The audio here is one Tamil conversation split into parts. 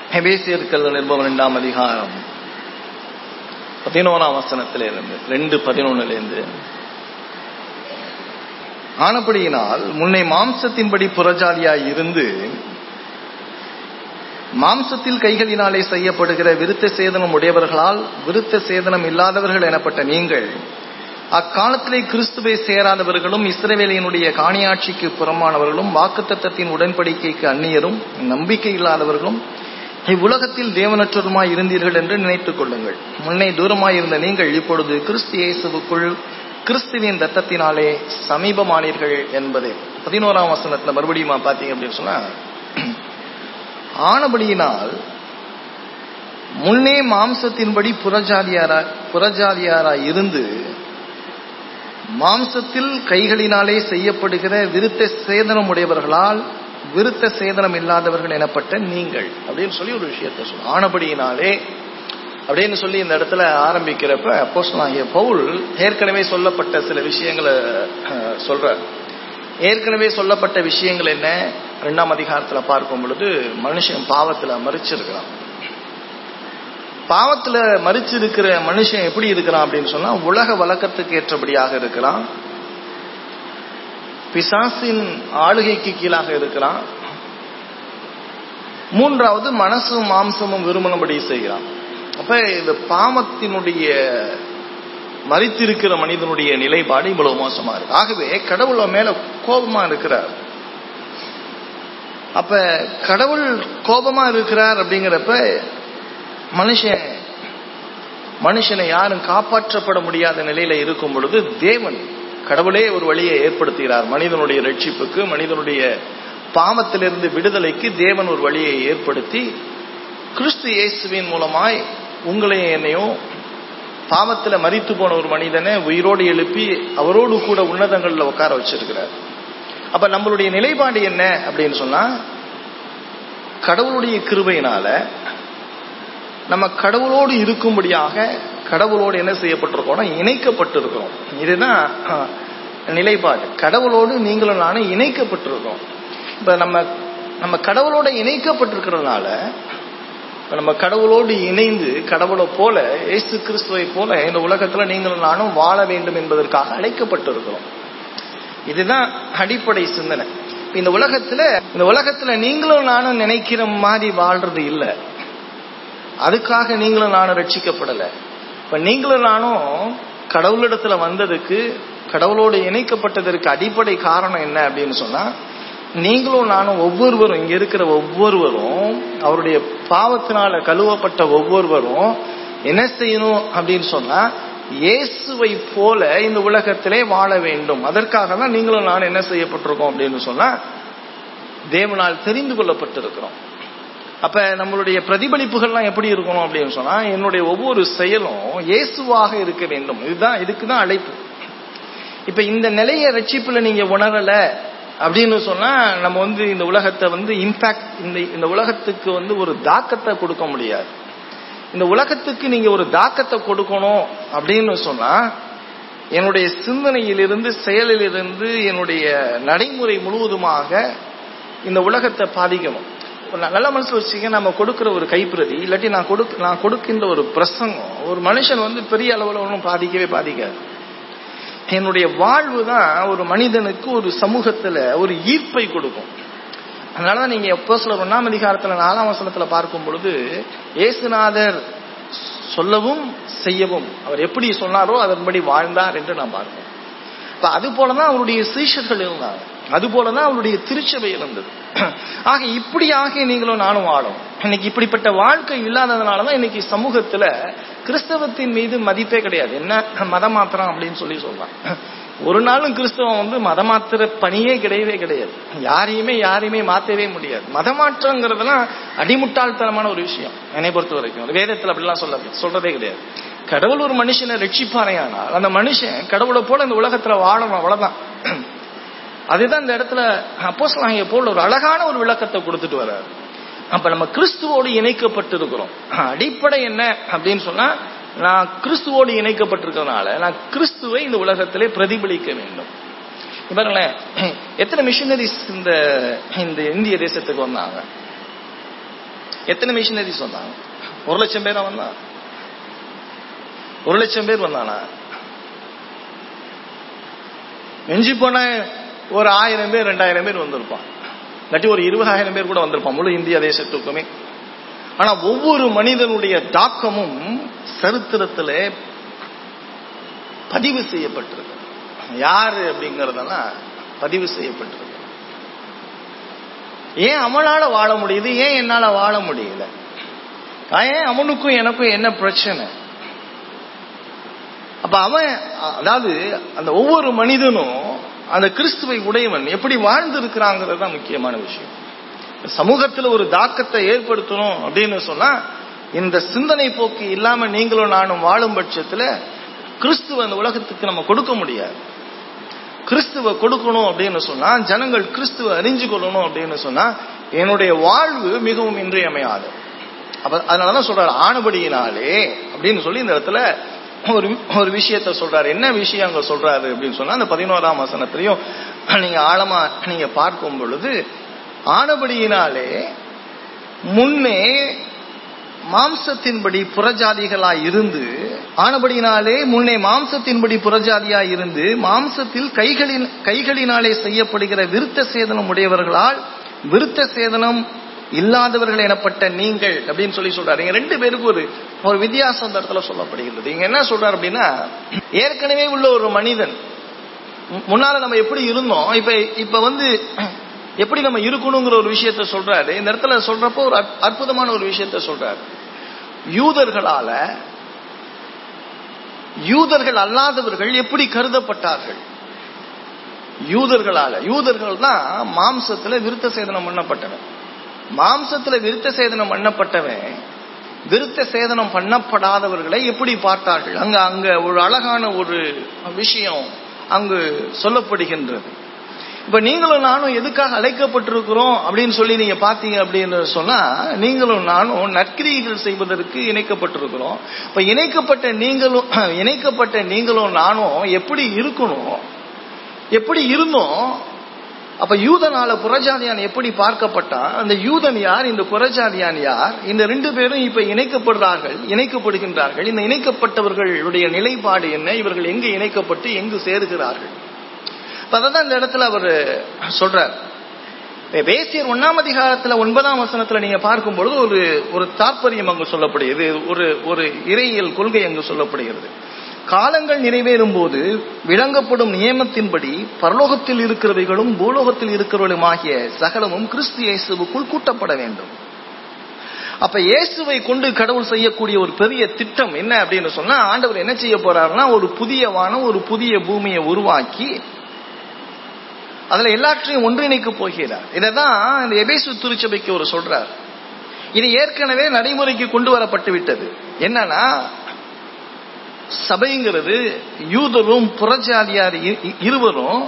எபேசியர்கள் நிருபம் இரண்டாம் அதிகாரம் பதினோராம் வசனத்தில இருந்து ரெண்டு பதினொன்னுல இருந்து ஆனபடியினால் முன்னை மாம்சத்தின்படி புறஜாதியாய் இருந்து மாம்சத்தில் கைகளினாலே செய்யப்படுகிற விருத்த சேதனம் உடையவர்களால் விருத்த சேதனம் இல்லாதவர்கள் எனப்பட்ட நீங்கள் அக்காலத்திலே கிறிஸ்துவை சேராதவர்களும் இஸ்ரவேலியனுடைய காணியாட்சிக்கு புறமானவர்களும் வாக்குத்தத்தத்தின் உடன்படிக்கைக்கு அந்நியரும் நம்பிக்கை இல்லாதவர்களும் இவ்வுலகத்தில் தேவனற்றருமாய் இருந்தீர்கள் என்று நினைத்துக் கொள்ளுங்கள் முன்னே தூரமாய் இருந்த நீங்கள் இப்பொழுது கிறிஸ்து இயேசுவுக்குள் கிறிஸ்துவின் ரத்தத்தினாலே சமீபமானீர்கள் என்பதே பதினோராம் வசனத்துல மறுபடியும் பாத்தீங்க அப்படின்னு சொன்னா ஆனபடியினால் முன்னே மாம்சத்தின்படி புறஜாதியாரா புறஜாதியாராய் இருந்து மாம்சத்தில் கைகளினாலே செய்யப்படுகிற விருத்த சேதனம் உடையவர்களால் விருத்த சேதனம் இல்லாதவர்கள் எனப்பட்ட நீங்கள் அப்படின்னு சொல்லி ஒரு விஷயத்தை சொல்ல ஆனபடியினாலே அப்படின்னு சொல்லி இந்த இடத்துல ஆரம்பிக்கிறப்ப அப்போஸ்தலனாகிய பவுல் ஏற்கனவே சொல்லப்பட்ட சில விஷயங்களை சொல்றார் ஏற்கனவே சொல்லப்பட்ட விஷயங்கள் என்ன ரெண்டாம் அதிகாரத்துல பார்க்கும் பொழுது மனுஷன் பாவத்துல மறிச்சிருக்கிறான் பாவத்துல மறிச்சிருக்கிற மனுஷன் எப்படி இருக்கிறான் அப்படின்னு சொன்னா உலக வழக்கத்துக்கு ஏற்றபடியாக இருக்கிறான் பிசாசின் ஆளுகைக்கு கீழாக இருக்கிறான் மூன்றாவது மனசும் மாம்சமும் விரும்பினபடி செய்கிறான் அப்ப இந்த பாவத்தினுடைய மறித்திருக்கிற மனிதனுடைய நிலைப்பாடு இவ்வளவு மோசமா இருக்கு ஆகவே கடவுள மேல கோபமா இருக்கிறார் அப்ப கடவுள் கோபமா இருக்கிறார் அப்படிங்கிறப்ப மனுஷன் மனுஷனை யாரும் காப்பாற்றப்பட முடியாத நிலையில இருக்கும் பொழுது தேவன் கடவுளே ஒரு வழியை ஏற்படுத்துகிறார் மனிதனுடைய ரட்சிப்புக்கு மனிதனுடைய பாவத்திலிருந்து விடுதலைக்கு தேவன் ஒரு வழியை ஏற்படுத்தி கிறிஸ்து இயேசுவின் மூலமாய் உங்களையும் என்னையும் பாவத்துல மறித்து போன ஒரு மனிதனை உயிரோடு எழுப்பி அவரோடு கூட உன்னதங்கள்ல உட்கார வச்சிருக்கிறார் அப்ப நம்மளுடைய நிலைப்பாடு என்ன அப்படின்னு சொன்னா கடவுளுடைய கிருபையினால நம்ம கடவுளோடு இருக்கும்படியாக கடவுளோடு என்ன செய்யப்பட்டிருக்கோம்னா இணைக்கப்பட்டிருக்கிறோம் இதுதான் நிலைப்பாடு கடவுளோடு நீங்களும் நானும் இணைக்கப்பட்டிருக்கோம் இப்ப நம்ம நம்ம கடவுளோட இணைக்கப்பட்டிருக்கிறதுனால நம்ம கடவுளோடு இணைந்து கடவுளை போல இயேசு கிறிஸ்துவை போல இந்த உலகத்துல நீங்களும் நானும் வாழ வேண்டும் என்பதற்காக அழைக்கப்பட்டிருக்கிறோம் இதுதான் அடிப்படை சிந்தனை இந்த உலகத்துல இந்த உலகத்துல நீங்களும் நானும் நினைக்கிற மாதிரி வாழ்றது இல்லை அதுக்காக நீங்களும் நானும் ரட்சிக்கப்படல இப்ப நீங்களும் நானும் கடவுளிடத்துல வந்ததுக்கு கடவுளோடு இணைக்கப்பட்டதற்கு அடிப்படை காரணம் என்ன அப்படின்னு சொன்னா நீங்களும் நானும் ஒவ்வொருவரும் இங்க இருக்கிற ஒவ்வொருவரும் அவருடைய பாவத்தினால கழுவப்பட்ட ஒவ்வொருவரும் என்ன செய்யணும் அப்படின்னு சொன்னா இயேசுவை போல இந்த உலகத்திலே வாழ வேண்டும் அதற்காக தான் நீங்களும் நானும் என்ன செய்யப்பட்டிருக்கோம் அப்படின்னு சொன்னா தேவனால் தெரிந்து கொள்ளப்பட்டிருக்கிறோம் அப்ப நம்மளுடைய பிரதிபலிப்புகள்லாம் எப்படி இருக்கணும் அப்படின்னு சொன்னா என்னுடைய ஒவ்வொரு செயலும் இயேசுவாக இருக்க வேண்டும் இதுதான் இதுக்கு தான் அழைப்பு இப்ப இந்த நிலைய ரட்சிப்புல நீங்க உணரல அப்படின்னு சொன்னா நம்ம வந்து இந்த உலகத்தை வந்து இம்பாக்ட் இந்த இந்த உலகத்துக்கு வந்து ஒரு தாக்கத்தை கொடுக்க முடியாது இந்த உலகத்துக்கு நீங்க ஒரு தாக்கத்தை கொடுக்கணும் அப்படின்னு சொன்னா என்னுடைய சிந்தனையிலிருந்து செயலிலிருந்து என்னுடைய நடைமுறை முழுவதுமாக இந்த உலகத்தை பாதிக்கணும் நல்ல மனசு வச்சுக்க நம்ம கொடுக்கிற ஒரு கைப்பிரதி இல்லாட்டி நான் கொடுக்க நான் கொடுக்கின்ற ஒரு பிரசங்கம் ஒரு மனுஷன் வந்து பெரிய அளவில் ஒன்றும் பாதிக்கவே பாதிக்காது என்னுடைய வாழ்வு தான் ஒரு மனிதனுக்கு ஒரு சமூகத்துல ஒரு ஈர்ப்பை கொடுக்கும் அதனாலதான் நீங்க எப்போ சொல்ல ஒன்னாம் அதிகாரத்துல நாலாம் வசனத்துல பார்க்கும் பொழுது இயேசுநாதர் சொல்லவும் செய்யவும் அவர் எப்படி சொன்னாரோ அதன்படி வாழ்ந்தார் என்று நாம் பார்ப்போம் இப்ப அது போலதான் அவருடைய சீஷர்கள் இருந்தாங்க அது போலதான் அவருடைய திருச்சபை இருந்தது ஆக இப்படியாக நீங்களும் நானும் வாழும் இன்னைக்கு இப்படிப்பட்ட வாழ்க்கை இல்லாததுனாலதான் இன்னைக்கு சமூகத்துல கிறிஸ்தவத்தின் மீது மதிப்பே கிடையாது என்ன மதம் மாத்திரம் அப்படின்னு சொல்லி சொல்றான் ஒரு நாளும் கிறிஸ்தவம் வந்து மதமாத்திர பணியே கிடையவே கிடையாது யாரையுமே யாரையுமே மாத்தவே முடியாது மதமாற்றங்கிறதுலாம் அடிமுட்டாள்தனமான ஒரு விஷயம் என்னை பொறுத்த வரைக்கும் வேதத்துல அப்படிலாம் சொல்ல சொல்றதே கிடையாது கடவுள் ஒரு மனுஷனை ரட்சிப்பாரையானால் அந்த மனுஷன் கடவுளை போல இந்த உலகத்துல வாழணும் அவ்வளவுதான் அதுதான் இந்த இடத்துல அப்போஸ்லாங்கிய போல ஒரு அழகான ஒரு விளக்கத்தை கொடுத்துட்டு வர்றாரு அப்ப நம்ம கிறிஸ்துவோடு இணைக்கப்பட்டிருக்கிறோம் அடிப்படை என்ன அப்படின்னு சொன்னா நான் கிறிஸ்துவோடு இணைக்கப்பட்டிருக்கிறதுனால நான் கிறிஸ்துவை இந்த உலகத்திலே பிரதிபலிக்க வேண்டும் பாருங்களேன் எத்தனை மிஷினரிஸ் இந்த இந்த இந்திய தேசத்துக்கு வந்தாங்க எத்தனை மிஷினரிஸ் வந்தாங்க ஒரு லட்சம் பேரா வந்தான் ஒரு லட்சம் பேர் வந்தானா மிஞ்சி போன ஒரு ஆயிரம் பேர் ரெண்டாயிரம் பேர் வந்திருப்பான் இல்லாட்டி ஒரு இருபதாயிரம் பேர் கூட வந்திருப்பான் முழு இந்திய தேசத்துக்குமே ஆனா ஒவ்வொரு மனிதனுடைய தாக்கமும் சரித்திரத்துல பதிவு செய்யப்பட்டிருக்கு யாரு அப்படிங்கறதெல்லாம் பதிவு செய்யப்பட்டிருக்கு ஏன் அவனால வாழ முடியுது ஏன் என்னால வாழ முடியல ஏன் அவனுக்கும் எனக்கும் என்ன பிரச்சனை அப்ப அவன் அதாவது அந்த ஒவ்வொரு மனிதனும் அந்த கிறிஸ்துவை உடையவன் எப்படி வாழ்ந்து இருக்கிறாங்கிறது தான் முக்கியமான விஷயம் சமூகத்தில் ஒரு தாக்கத்தை ஏற்படுத்தணும் அப்படின்னு சொன்னா இந்த சிந்தனை போக்கு இல்லாம நீங்களும் நானும் வாழும் பட்சத்துல கிறிஸ்துவ அந்த உலகத்துக்கு நம்ம கொடுக்க முடியாது கிறிஸ்துவ கொடுக்கணும் அப்படின்னு சொன்னா ஜனங்கள் கிறிஸ்துவ அறிஞ்சு கொள்ளணும் அப்படின்னு சொன்னா என்னுடைய வாழ்வு மிகவும் இன்றியமையாது அப்ப அதனாலதான் சொல்றாரு ஆனபடியினாலே அப்படின்னு சொல்லி இந்த இடத்துல ஒரு ஒரு விஷயத்த சொல்றாரு என்ன விஷயம் அங்க சொல்றாரு அப்படின்னு சொன்னா அந்த பதினோராம் வசனத்திலையும் நீங்க ஆழமா நீங்க பார்க்கும் பொழுது ஆனபடியினாலே முன்னே மாம்சத்தின்படி புறஜாதிகளாய் இருந்து ஆனபடியினாலே முன்னே மாம்சத்தின்படி புறஜாதியாய் இருந்து மாம்சத்தில் கைகளின் கைகளினாலே செய்யப்படுகிற விருத்த சேதனம் உடையவர்களால் விருத்த சேதனம் இல்லாதவர்கள் எனப்பட்ட நீங்கள் அப்படின்னு சொல்லி சொல்றாரு இங்க ரெண்டு பேருக்கு ஒரு ஒரு வித்தியாசம் அந்த இடத்துல சொல்லப்படுகிறது இங்க என்ன சொல்றாரு அப்படின்னா ஏற்கனவே உள்ள ஒரு மனிதன் முன்னால நம்ம எப்படி இருந்தோம் இப்ப இப்ப வந்து எப்படி நம்ம இருக்கணுங்கிற ஒரு விஷயத்த சொல்றாரு இந்த இடத்துல சொல்றப்போ ஒரு அற்புதமான ஒரு விஷயத்த சொல்றாரு யூதர்களால யூதர்கள் அல்லாதவர்கள் எப்படி கருதப்பட்டார்கள் யூதர்களால யூதர்கள் தான் மாம்சத்துல விருத்த சேதனம் பண்ணப்பட்டவன் மாம்சத்துல விருத்த சேதனம் பண்ணப்பட்டவன் விருத்த சேதனம் பண்ணப்படாதவர்களை எப்படி பார்த்தார்கள் அங்க அங்க ஒரு அழகான ஒரு விஷயம் அங்கு சொல்லப்படுகின்றது இப்ப நீங்களும் நானும் எதுக்காக அழைக்கப்பட்டிருக்கிறோம் அப்படின்னு சொல்லி நீங்க பாத்தீங்க அப்படின்னு சொன்னா நீங்களும் நானும் நற்கிரிகள் செய்வதற்கு இணைக்கப்பட்டிருக்கிறோம் இப்ப இணைக்கப்பட்ட நீங்களும் இணைக்கப்பட்ட நீங்களும் நானும் எப்படி இருக்கணும் எப்படி இருந்தோம் அப்ப யூதனால புறஜாதியான் எப்படி பார்க்கப்பட்டான் அந்த யூதன் யார் இந்த புறஜாதியான் யார் இந்த ரெண்டு பேரும் இப்ப இணைக்கப்படுறார்கள் இணைக்கப்படுகின்றார்கள் இந்த இணைக்கப்பட்டவர்களுடைய நிலைப்பாடு என்ன இவர்கள் எங்கு இணைக்கப்பட்டு எங்கு சேருகிறார்கள் அதான் இந்த இடத்துல அவர் சொல்றார் வேசியர் ஒன்னாம் அதிகாரத்துல ஒன்பதாம் வசனத்துல நீங்க பார்க்கும் பொழுது ஒரு ஒரு தாற்பயம் அங்கு சொல்லப்படுகிறது ஒரு ஒரு இறையியல் கொள்கை அங்கு சொல்லப்படுகிறது காலங்கள் நிறைவேறும் போது விளங்கப்படும் நியமத்தின்படி பரலோகத்தில் இருக்கிறவைகளும் பூலோகத்தில் இருக்கிறவர்களும் ஆகிய சகலமும் கிறிஸ்து இயேசுவுக்குள் கூட்டப்பட வேண்டும் அப்ப இயேசுவை கொண்டு கடவுள் செய்யக்கூடிய ஒரு பெரிய திட்டம் என்ன அப்படின்னு சொன்னா ஆண்டவர் என்ன செய்ய போறாருன்னா ஒரு புதிய வானம் ஒரு புதிய பூமியை உருவாக்கி அதுல எல்லாற்றையும் ஒன்றிணைக்க போகிறார் இதைதான் இந்த எபேசு திருச்சபைக்கு ஒரு சொல்றார் இது ஏற்கனவே நடைமுறைக்கு கொண்டு வரப்பட்டு விட்டது என்னன்னா சபைங்கிறது யூதரும் புறஜாதியார் இருவரும்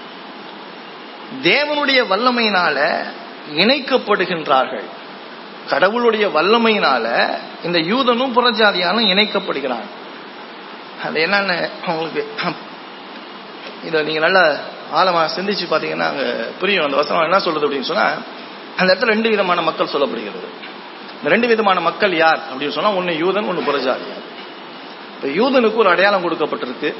தேவனுடைய வல்லமையினால இணைக்கப்படுகின்றார்கள் கடவுளுடைய வல்லமையினால இந்த யூதனும் புறஜாதியானும் இணைக்கப்படுகிறான் அது என்னன்னு உங்களுக்கு இதை நீங்க நல்லா ஆழமா சிந்திச்சு பாத்தீங்கன்னா அங்க புரியும் அந்த வசனம் என்ன சொல்றது அப்படின்னு சொன்னா அந்த இடத்துல ரெண்டு விதமான மக்கள் சொல்லப்படுகிறது இந்த ரெண்டு விதமான மக்கள் யார் அப்படின்னு சொன்னா ஒன்னு யூதன் ஒன்னு புறஜாதியார் இப்ப யூதனுக்கு ஒரு அடையாளம் கொடுக்கப்பட்டிருக்கு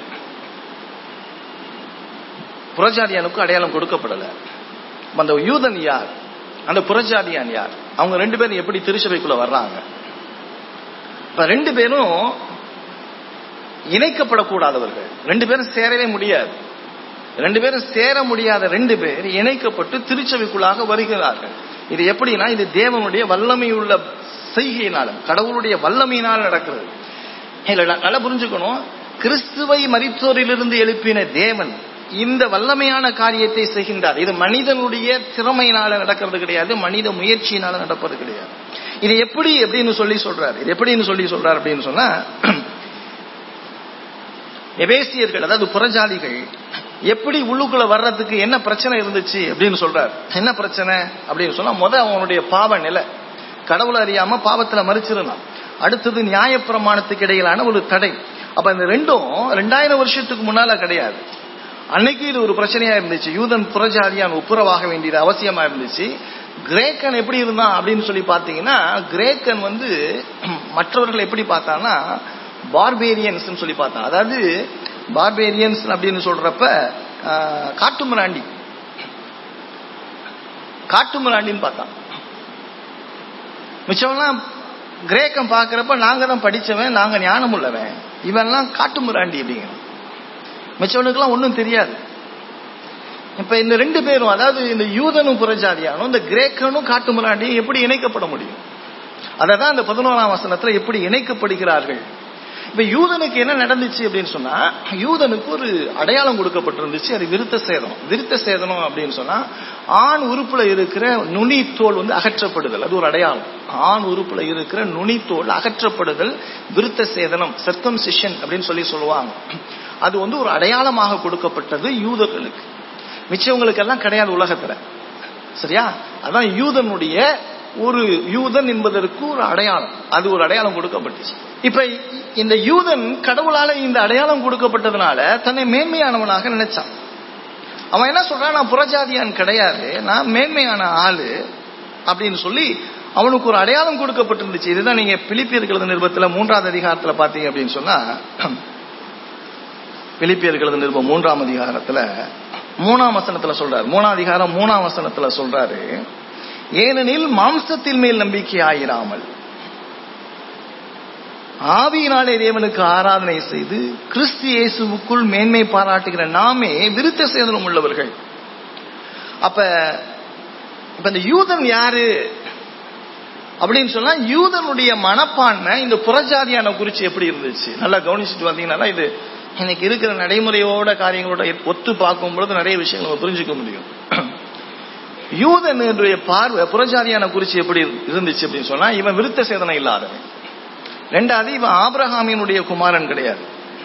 புறஜாதியானுக்கு அடையாளம் கொடுக்கப்படல அந்த யூதன் யார் அந்த புறஜாதியான் யார் அவங்க ரெண்டு பேரும் எப்படி திருச்சபைக்குள்ள வர்றாங்க இப்ப ரெண்டு பேரும் இணைக்கப்படக்கூடாதவர்கள் ரெண்டு பேரும் சேரவே முடியாது ரெண்டு பேரும் சேர முடியாத ரெண்டு பேர் இணைக்கப்பட்டு திருச்சபைக்குள்ளாக வருகிறார்கள் இது எப்படின்னா இது தேவனுடைய வல்லமையுள்ள செய்கையினால கடவுளுடைய வல்லமையினால் நடக்கிறது இல்ல நல்லா புரிஞ்சுக்கணும் கிறிஸ்துவை மரித்தோரிலிருந்து எழுப்பின தேவன் இந்த வல்லமையான காரியத்தை செய்கின்றார் இது மனிதனுடைய திறமையினால நடக்கிறது கிடையாது மனித முயற்சியினால நடப்பது கிடையாது இது எப்படி அப்படின்னு சொல்லி சொல்றாரு இது எப்படின்னு சொல்லி சொல்றாரு அப்படின்னு சொன்னா எபேசியர்கள் அதாவது புறஜாதிகள் எப்படி உள்ளுக்குள்ள வர்றதுக்கு என்ன பிரச்சனை இருந்துச்சு அப்படின்னு சொல்றாரு என்ன பிரச்சனை அப்படின்னு சொன்னா முத அவனுடைய பாவ நிலை கடவுளை அறியாம பாவத்துல மறிச்சிருந்தான் அடுத்தது நியாயப்பிரமாணத்துக்கு இடையிலான ஒரு தடை அப்ப இந்த ரெண்டும் ரெண்டாயிரம் வருஷத்துக்கு முன்னால கிடையாது அன்னைக்கு இது ஒரு பிரச்சனையா இருந்துச்சு யூதன் புறஜாதியான் ஒப்புரவாக வேண்டியது அவசியமா இருந்துச்சு கிரேக்கன் எப்படி இருந்தான் அப்படின்னு சொல்லி பார்த்தீங்கன்னா கிரேக்கன் வந்து மற்றவர்கள் எப்படி பார்த்தான்னா பார்பேரியன்ஸ் சொல்லி பார்த்தான் அதாவது பார்பேரியன்ஸ் அப்படின்னு சொல்றப்ப ஆஹ், காட்டுமிராண்டி காட்டுமிராண்டின்னு பார்த்தான் மிச்சம்லாம் கிரேக்கம் பார்க்கறப்ப நாங்க தான் படிச்சவன் நாங்க ஞானம் உள்ளவன் இவன்லாம் காட்டுமிராண்டி அப்படிங்கிறான் மிச்சவனுக்கெல்லாம் ஒன்றும் தெரியாது இப்ப இந்த ரெண்டு பேரும் அதாவது இந்த யூதனும் புறஜாதியானும் இந்த கிரேக்கனும் காட்டுமிராண்டியும் எப்படி இணைக்கப்பட முடியும் அதை தான் இந்த பதினோராம் வசனத்துல எப்படி இணைக்கப்படுகிறார்கள் இப்ப யூதனுக்கு என்ன நடந்துச்சு அப்படின்னு சொன்னா யூதனுக்கு ஒரு அடையாளம் கொடுக்கப்பட்டிருந்துச்சு அது விருத்த சேதனம் விருத்த சேதனம் அப்படின்னு சொன்னா ஆண் உறுப்புல இருக்கிற நுனி தோல் வந்து அகற்றப்படுதல் அது ஒரு அடையாளம் ஆண் உறுப்புல இருக்கிற நுனி தோல் அகற்றப்படுதல் விருத்த சேதனம் சர்க்கம்சிஷன் அப்படின்னு சொல்லி சொல்லுவாங்க அது வந்து ஒரு அடையாளமாக கொடுக்கப்பட்டது யூதர்களுக்கு மிச்சவங்களுக்கெல்லாம் கிடையாது உலகத்துல சரியா அதான் யூதனுடைய ஒரு யூதன் என்பதற்கு ஒரு அடையாளம் அது ஒரு அடையாளம் கொடுக்கப்பட்டுச்சு இப்ப இந்த யூதன் கடவுளால இந்த அடையாளம் கொடுக்கப்பட்டதுனால தன்னை மேன்மையானவனாக நினைச்சான் அவன் என்ன சொல்றான் நான் புறஜாதியான் கிடையாது நான் மேன்மையான ஆளு அப்படின்னு சொல்லி அவனுக்கு ஒரு அடையாளம் கொடுக்கப்பட்டிருந்துச்சு இதுதான் நீங்க பிலிப்பியர்களது நிருபத்துல மூன்றாவது அதிகாரத்துல பாத்தீங்க அப்படின்னு சொன்னா பிலிப்பியர்களது நிருபம் மூன்றாம் அதிகாரத்துல மூணாம் வசனத்துல சொல்றாரு மூணாம் அதிகாரம் மூணாம் வசனத்துல சொல்றாரு ஏனெனில் மாம்சத்தின் மேல் நம்பிக்கை ஆயிராமல் ஆவியினாலே தேவனுக்கு ஆராதனை செய்து கிறிஸ்து இயேசுவுக்குள் மேன்மை பாராட்டுகிற நாமே விருத்த சேதனம் உள்ளவர்கள் அப்ப இப்ப இந்த யூதன் யாரு அப்படின்னு சொன்னா யூதனுடைய மனப்பான்மை இந்த புறஜாதியான குறிச்சு எப்படி இருந்துச்சு நல்லா கவனிச்சுட்டு வந்தீங்கன்னா இது இன்னைக்கு இருக்கிற நடைமுறையோட காரியங்களோட ஒத்து பார்க்கும் பொழுது நிறைய விஷயங்கள் நம்ம புரிஞ்சுக்க முடியும் யூதனுடைய பார்வை புறஜாதியான குறிச்சு எப்படி இருந்துச்சு அப்படின்னு சொன்னா இவன் விருத்த சேதனை இல்லாதவன் ரெண்டாவது இவன் ஆபிரஹாமினுடைய குமாரன் கிடையாது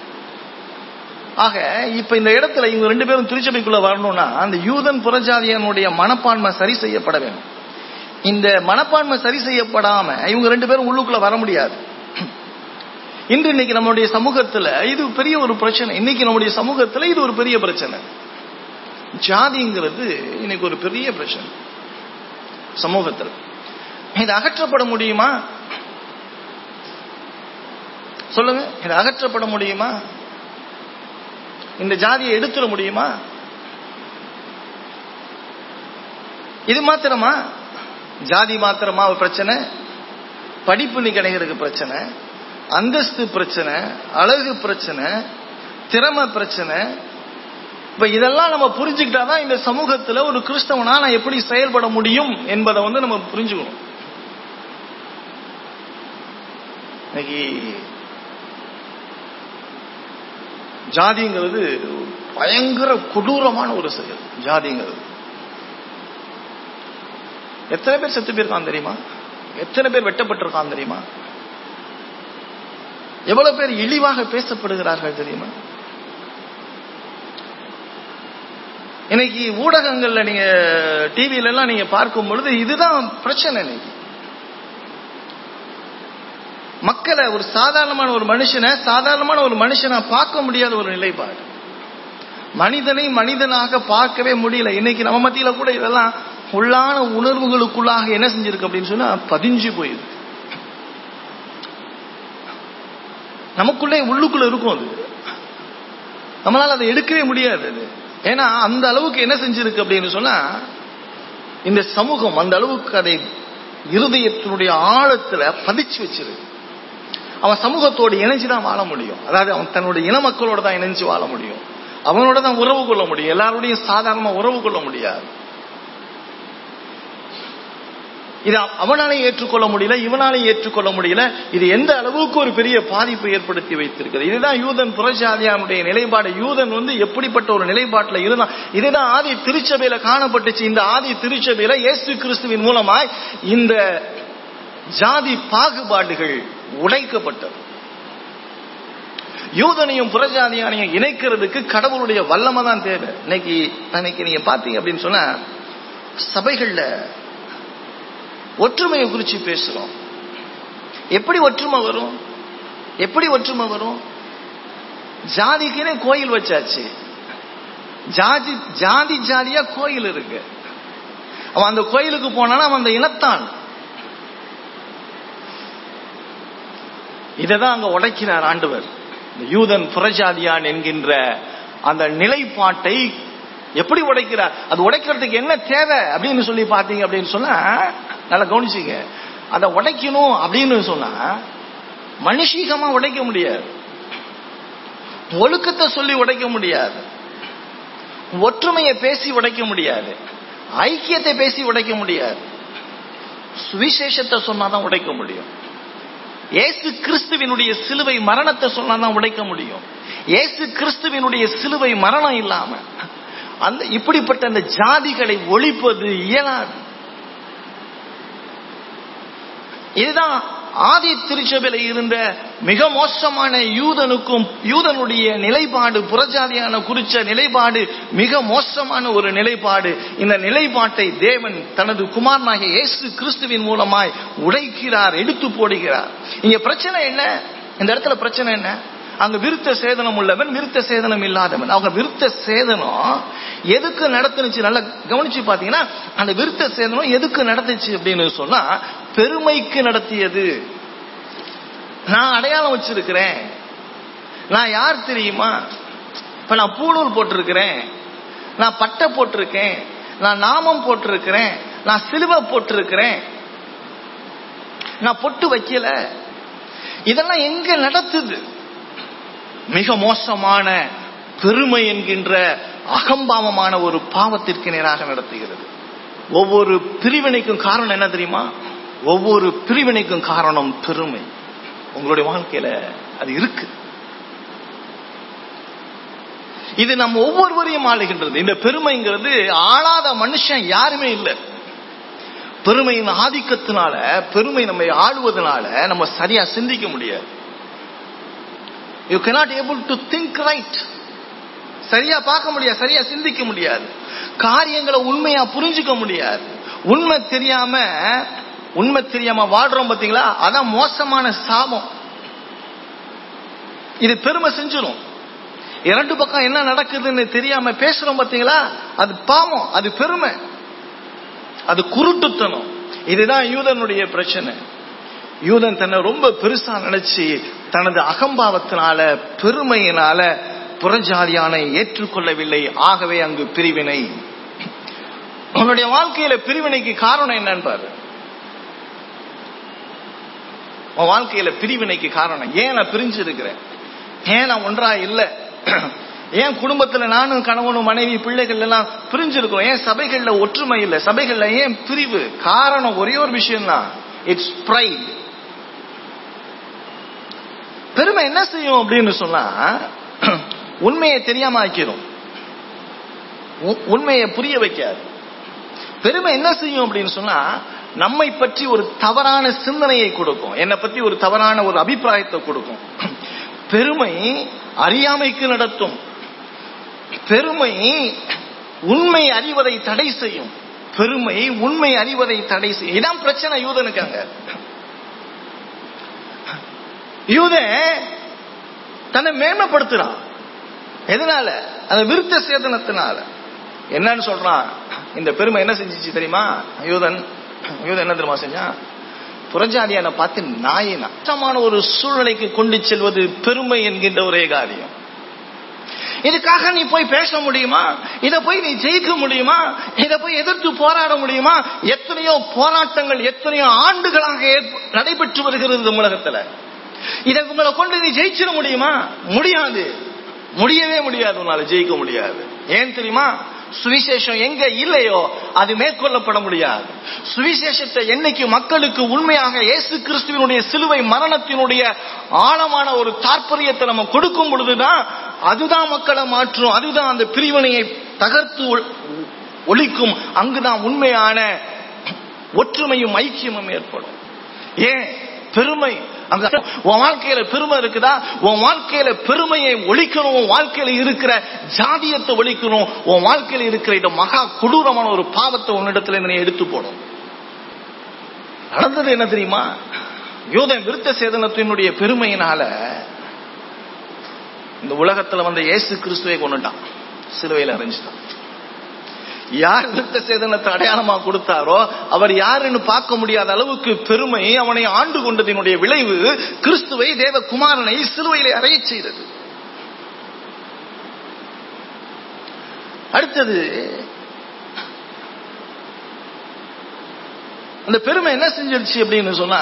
ஆக இப்ப இந்த இடத்துல இவங்க ரெண்டு பேரும் திருச்சபைக்குள்ள வரணும்னா அந்த யூதன் புறஜாதியனுடைய மனப்பான்மை சரி செய்யப்பட வேண்டும் இந்த மனப்பான்மை சரி செய்யப்படாம இவங்க ரெண்டு பேரும் உள்ளுக்குள்ள வர முடியாது இன்று இன்னைக்கு நம்மளுடைய சமூகத்துல இது பெரிய ஒரு பிரச்சனை இன்னைக்கு நம்முடைய சமூகத்துல இது ஒரு பெரிய பிரச்சனை ஜாதிங்கிறது இன்னைக்கு ஒரு பெரிய பிரச்சனை சமூகத்தில் இது அகற்றப்பட முடியுமா சொல்லுங்க இது அகற்றப்பட முடியுமா இந்த ஜாதியை எடுத்துட முடியுமா இது மாத்திரமா ஜாதி மாத்திரமா ஒரு பிரச்சனை படிப்பு நீ கிடைக்கிறதுக்கு பிரச்சனை அந்தஸ்து பிரச்சனை அழகு பிரச்சனை திறமை பிரச்சனை இப்ப இதெல்லாம் நம்ம புரிஞ்சுக்கிட்டாதான் இந்த சமூகத்துல ஒரு கிறிஸ்தவனா நான் எப்படி செயல்பட முடியும் என்பதை வந்து நம்ம புரிஞ்சுக்கணும் இன்னைக்கு ஜாதிங்கிறது பயங்கர கொடூரமான ஒரு செயல் ஜாதிங்கிறது எத்தனை பேர் செத்து போயிருக்கான் தெரியுமா எத்தனை பேர் வெட்டப்பட்டிருக்கான் தெரியுமா எவ்வளவு பேர் இழிவாக பேசப்படுகிறார்கள் தெரியுமா இன்னைக்கு ஊடகங்கள்ல நீங்க டிவில எல்லாம் நீங்க பார்க்கும் பொழுது இதுதான் பிரச்சனை இன்னைக்கு மக்களை ஒரு சாதாரணமான ஒரு மனுஷனை சாதாரணமான ஒரு மனுஷனை பார்க்க முடியாத ஒரு நிலைப்பாடு மனிதனை மனிதனாக பார்க்கவே முடியல இன்னைக்கு நம்ம மத்தியில கூட இதெல்லாம் உள்ளான உணர்வுகளுக்குள்ளாக என்ன செஞ்சிருக்கு அப்படின்னு சொன்னா பதிஞ்சு போயிருக்கு நமக்குள்ளே உள்ளுக்குள்ள இருக்கும் அது நம்மளால அதை எடுக்கவே முடியாது அது ஏன்னா அந்த அளவுக்கு என்ன செஞ்சிருக்கு அப்படின்னு சொன்னா இந்த சமூகம் அந்த அளவுக்கு அதை இருதயத்தினுடைய ஆழத்துல பதிச்சு வச்சிருக்கு அவன் சமூகத்தோடு இணைஞ்சுதான் வாழ முடியும் அதாவது அவன் தன்னுடைய இன மக்களோட தான் இணைஞ்சு வாழ முடியும் அவனோட தான் உறவு கொள்ள முடியும் எல்லாரோடையும் சாதாரணமா உறவு கொள்ள முடியாது இது அவனாலே ஏற்றுக்கொள்ள முடியல இவனாலே ஏற்றுக்கொள்ள முடியல இது எந்த அளவுக்கு ஒரு பெரிய பாதிப்பை ஏற்படுத்தி வைத்திருக்கிறது இதுதான் யூதன் புரட்சாதியானுடைய நிலைப்பாடு யூதன் வந்து எப்படிப்பட்ட ஒரு நிலைப்பாட்டில் இருந்தான் இதுதான் ஆதி திருச்சபையில காணப்பட்டுச்சு இந்த ஆதி திருச்சபையில இயேசு கிறிஸ்துவின் மூலமாய் இந்த ஜாதி பாகுபாடுகள் உடைக்கப்பட்டது யூதனையும் புறஜாதியானையும் இணைக்கிறதுக்கு கடவுளுடைய வல்லமை தான் தேவை இன்னைக்கு இன்னைக்கு நீங்க பாத்தீங்க அப்படின்னு சொன்னா சபைகள்ல ஒற்றுமையை குறிச்சு பேசுறோம் எப்படி ஒற்றுமை வரும் எப்படி ஒற்றுமை வரும் ஜாதிக்குனே கோயில் வச்சாச்சு ஜாதி ஜாதி ஜாதியா கோயில் இருக்கு அவன் அந்த கோயிலுக்கு போனானா அவன் அந்த இனத்தான் இதைதான் அங்க உடைக்கிறார் ஆண்டவர் இந்த யூதன் புறஜாதியான் என்கின்ற அந்த நிலைப்பாட்டை எப்படி உடைக்கிறார் அது உடைக்கிறதுக்கு என்ன தேவை அப்படின்னு சொல்லி பாத்தீங்க அப்படின்னு சொன்னா நல்லா கவனிச்சிங்க அதை உடைக்கணும் அப்படின்னு சொன்னா மனுஷீகமா உடைக்க முடியாது ஒழுக்கத்தை சொல்லி உடைக்க முடியாது ஒற்றுமையை பேசி உடைக்க முடியாது ஐக்கியத்தை பேசி உடைக்க முடியாது சுவிசேஷத்தை சொன்னாதான் உடைக்க முடியும் இயேசு கிறிஸ்துவினுடைய சிலுவை மரணத்தை சொன்னாதான் உடைக்க முடியும் இயேசு கிறிஸ்துவினுடைய சிலுவை மரணம் இல்லாம அந்த இப்படிப்பட்ட அந்த ஜாதிகளை ஒழிப்பது இயலாது இதுதான் ஆதி திருச்சபையில இருந்த மிக மோசமான யூதனுக்கும் யூதனுடைய நிலைப்பாடு புறஜாதியான குறிச்ச நிலைப்பாடு மிக மோசமான ஒரு நிலைப்பாடு இந்த நிலைப்பாட்டை தேவன் தனது குமாரனாகிய இயேசு கிறிஸ்துவின் மூலமாய் உடைக்கிறார் எடுத்து போடுகிறார் இங்க பிரச்சனை என்ன இந்த இடத்துல பிரச்சனை என்ன அங்க விருத்த சேதனம் உள்ளவன் விருத்த சேதனம் இல்லாதவன் அவங்க விருத்த சேதனம் எதுக்கு நடத்துனுச்சு நல்லா கவனிச்சு பாத்தீங்கன்னா அந்த விருத்த சேதனம் எதுக்கு நடந்துச்சு அப்படின்னு சொன்னா பெருமைக்கு நடத்தியது நான் அடையாளம் வச்சிருக்கிறேன் நான் யார் தெரியுமா இப்ப நான் பூணூல் போட்டிருக்கிறேன் நான் பட்டை போட்டிருக்கேன் நான் நாமம் போட்டிருக்கிறேன் நான் சிலுவை போட்டிருக்கிறேன் நான் பொட்டு வைக்கல இதெல்லாம் எங்க நடத்துது மிக மோசமான பெருமை என்கின்ற அகம்பாவமான ஒரு பாவத்திற்கு நேராக நடத்துகிறது ஒவ்வொரு பிரிவினைக்கும் காரணம் என்ன தெரியுமா ஒவ்வொரு பிரிவினைக்கும் காரணம் பெருமை உங்களுடைய வாழ்க்கையில அது இருக்கு இது நம்ம ஒவ்வொருவரையும் ஆளுகின்றது இந்த பெருமைங்கிறது ஆளாத மனுஷன் யாருமே இல்லை பெருமையின் ஆதிக்கத்தினால பெருமை நம்மை ஆளுவதனால நம்ம சரியா சிந்திக்க முடியாது you cannot able to think right சரியா பார்க்க முடியாது சரியா சிந்திக்க முடியாது காரியங்களை உண்மையா புரிஞ்சுக்க முடியாது உண்மை தெரியாம உண்மை தெரியாம வாழ்றோம் பாத்தீங்களா அதான் மோசமான சாபம் இது பெருமை செஞ்சிடும் இரண்டு பக்கம் என்ன நடக்குதுன்னு தெரியாம பேசுறோம் பாத்தீங்களா அது பாவம் அது பெருமை அது குருட்டுத்தனம் இதுதான் யூதனுடைய பிரச்சனை யூதன் தன்னை ரொம்ப பெருசா நினைச்சு தனது அகம்பாவத்தினால பெருமையினால புறஜாதியான ஏற்றுக்கொள்ளவில்லை ஆகவே அங்கு பிரிவினை உன்னுடைய வாழ்க்கையில பிரிவினைக்கு காரணம் என்னன்னு பாரு உன் வாழ்க்கையில பிரிவினைக்கு காரணம் ஏன் நான் பிரிஞ்சு இருக்கிறேன் ஏன் நான் ஒன்றா இல்ல ஏன் குடும்பத்துல நானும் கணவனும் மனைவி பிள்ளைகள் எல்லாம் பிரிஞ்சிருக்கோம் ஏன் சபைகள்ல ஒற்றுமை இல்லை சபைகள்ல ஏன் பிரிவு காரணம் ஒரே ஒரு விஷயம் தான் இட்ஸ் ப்ரைட் பெருமை என்ன செய்யும் அப்படின்னு சொன்னா உண்மையை தெரியாம ஆக்கிரும் உ- உண்மையை புரிய வைக்காது பெருமை என்ன செய்யும் அப்படின்னு சொன்னா நம்மை பற்றி ஒரு தவறான சிந்தனையை கொடுக்கும் என்னை பத்தி ஒரு தவறான ஒரு அபிப்பிராயத்தை கொடுக்கும் பெருமை அறியாமைக்கு நடத்தும் பெருமை உண்மை அறிவதை தடை செய்யும் பெருமை உண்மை அறிவதை தடை செய்யும் இதான் பிரச்சனை யூதனுக்கு அங்க யூதன் தன்னை மேன்மைப்படுத்துறான் எதனால அந்த விருத்த சேதனத்தினால என்னன்னு சொல்றான் இந்த பெருமை என்ன செஞ்சுச்சு தெரியுமா யூதன் யூதன் என்ன தெரியுமா செஞ்சான் புறஜாதியான பார்த்து நாயின் அச்சமான ஒரு சூழ்நிலைக்கு கொண்டு செல்வது பெருமை என்கின்ற ஒரே காரியம் இதுக்காக நீ போய் பேச முடியுமா இத போய் நீ ஜெயிக்க முடியுமா இத போய் எதிர்த்து போராட முடியுமா எத்தனையோ போராட்டங்கள் எத்தனையோ ஆண்டுகளாக ஏற்ப- நடைபெற்று வருகிறது இந்த உலகத்துல இதை உங்களை கொண்டு நீ ஜெயிச்சிட முடியுமா முடியாது முடியவே முடியாது உன்னால ஜெயிக்க முடியாது ஏன் தெரியுமா சுவிசேஷம் எங்க இல்லையோ அது மேற்கொள்ளப்பட முடியாது சுவிசேஷத்தை என்னைக்கு மக்களுக்கு உண்மையாக இயேசு கிறிஸ்துவினுடைய சிலுவை மரணத்தினுடைய ஆழமான ஒரு தாற்பயத்தை நம்ம கொடுக்கும் பொழுதுதான் அதுதான் மக்களை மாற்றும் அதுதான் அந்த பிரிவினையை தகர்த்து ஒ- ஒழிக்கும் அங்குதான் உண்மையான ஒற்றுமையும் ஐக்கியமும் ஏற்படும் ஏன் பெருமை அங்க உன் வாழ்க்கையில பெருமை இருக்குதா உன் வாழ்க்கையில பெருமையை ஒழிக்கணும் உன் வாழ்க்கையில இருக்கிற ஜாதியத்தை ஒழிக்கணும் உன் வாழ்க்கையில இருக்கிற இந்த மகா கொடூரமான ஒரு பாவத்தை உன்னிடத்துல இருந்து நீ எடுத்து போடும் நடந்தது என்ன தெரியுமா யூதன் விருத்த சேதனத்தினுடைய பெருமையினால இந்த உலகத்துல வந்த இயேசு கிறிஸ்துவை கொண்டுட்டான் சிலுவையில் அரைஞ்சிட்டான் யார் விருத்த சேதனத்தை அடையாளமா கொடுத்தாரோ அவர் யாருன்னு பார்க்க முடியாத அளவுக்கு பெருமை அவனை ஆண்டு கொண்டதினுடைய விளைவு கிறிஸ்துவை தேவ குமாரனை சிலுவையிலே அறைய செய்தது அடுத்தது அந்த பெருமை என்ன செஞ்சிருச்சு அப்படின்னு சொன்னா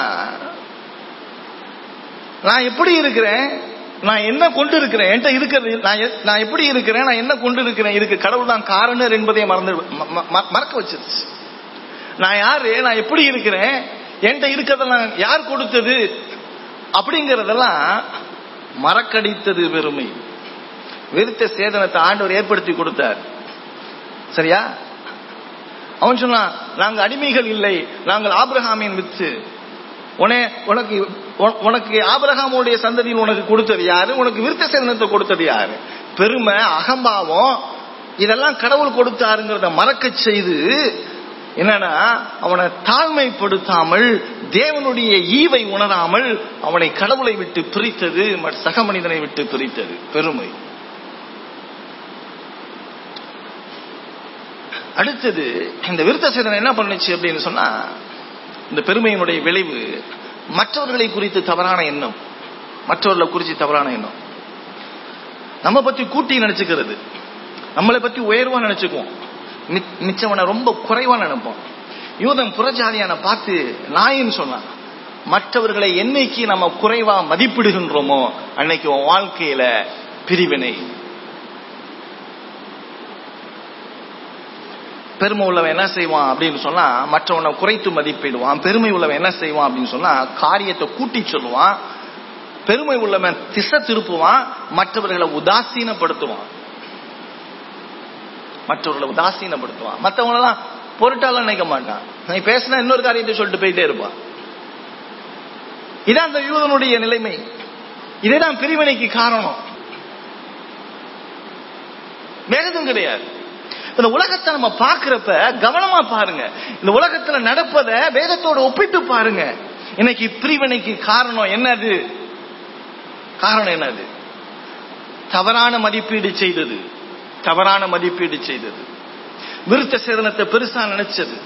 நான் எப்படி இருக்கிறேன் நான் என்ன கொண்டு இருக்கிறேன் என்கிட்ட இருக்கிறது நான் எ- நான் எப்படி இருக்கிறேன் நான் என்ன கொண்டு இருக்கிறேன் இதுக்கு கடவுள் தான் காரணர் என்பதை மறந்து ம- ம- மறக்க வச்சிருச்சு நான் யாரு நான் எப்படி இருக்கிறேன் என்கிட்ட இருக்கிறதெல்லாம் யார் கொடுத்தது அப்படிங்கறதெல்லாம் மறக்கடித்தது பெருமை விருத்த சேதனத்தை ஆண்டவர் ஏற்படுத்தி கொடுத்தார் சரியா அவன் சொன்னான் நாங்க அடிமைகள் இல்லை நாங்கள் ஆபிரகாமின் வித்து உனே உனக்கு உன- உனக்கு ஆபிரகாமுடைய சந்ததியில் உனக்கு கொடுத்தது யாரு உனக்கு விருத்த சேதனத்தை கொடுத்தது யாரு பெருமை அகம்பாவம் இதெல்லாம் கடவுள் கொடுத்தாருங்கிறத மறக்க செய்து என்னன்னா அவனை தாழ்மைப்படுத்தாமல் தேவனுடைய ஈவை உணராமல் அவனை கடவுளை விட்டு பிரித்தது மற்ற சக மனிதனை விட்டு பிரித்தது பெருமை அடுத்தது இந்த விருத்த சேதனை என்ன பண்ணுச்சு அப்படின்னு சொன்னா இந்த பெருமையினுடைய விளைவு மற்றவர்களை குறித்து தவறான எண்ணம் மற்றவர்களை குறித்து தவறான எண்ணம் நம்ம பத்தி கூட்டி நினைச்சுக்கிறது நம்மளை பத்தி உயர்வா நினைச்சுக்குவோம் மி- மிச்சவனை ரொம்ப குறைவா நினைப்போம் யூதன் புறஜாதியான பார்த்து நாயின்னு சொன்னான் மற்றவர்களை என்னைக்கு நம்ம குறைவா மதிப்பிடுகின்றோமோ அன்னைக்கு உன் வாழ்க்கையில பிரிவினை பெருமை உள்ளவன் என்ன செய்வான் அப்படின்னு சொன்னா மற்றவனை குறைத்து மதிப்பிடுவான் பெருமை உள்ளவன் என்ன செய்வான் அப்படின்னு சொன்னா காரியத்தை கூட்டி சொல்லுவான் பெருமை உள்ளவன் திசை திருப்புவான் மற்றவர்களை உதாசீனப்படுத்துவான் மற்றவர்களை உதாசீனப்படுத்துவான் மற்றவங்களெல்லாம் பொருட்டாலாம் நினைக்க மாட்டான் நீ பேசினா இன்னொரு காரியத்தை சொல்லிட்டு போயிட்டே இருப்பான் இதான் அந்த யூதனுடைய நிலைமை இதேதான் பிரிவினைக்கு காரணம் வேற எதுவும் கிடையாது இந்த உலகத்தை நம்ம பார்க்கிறப்ப கவனமா பாருங்க இந்த உலகத்துல நடப்பத வேதத்தோட ஒப்பிட்டு பாருங்க இன்னைக்கு பிரிவினைக்கு காரணம் என்னது காரணம் என்னது தவறான மதிப்பீடு செய்தது தவறான மதிப்பீடு செய்தது விருத்த சேதனத்தை பெருசா நினைச்சது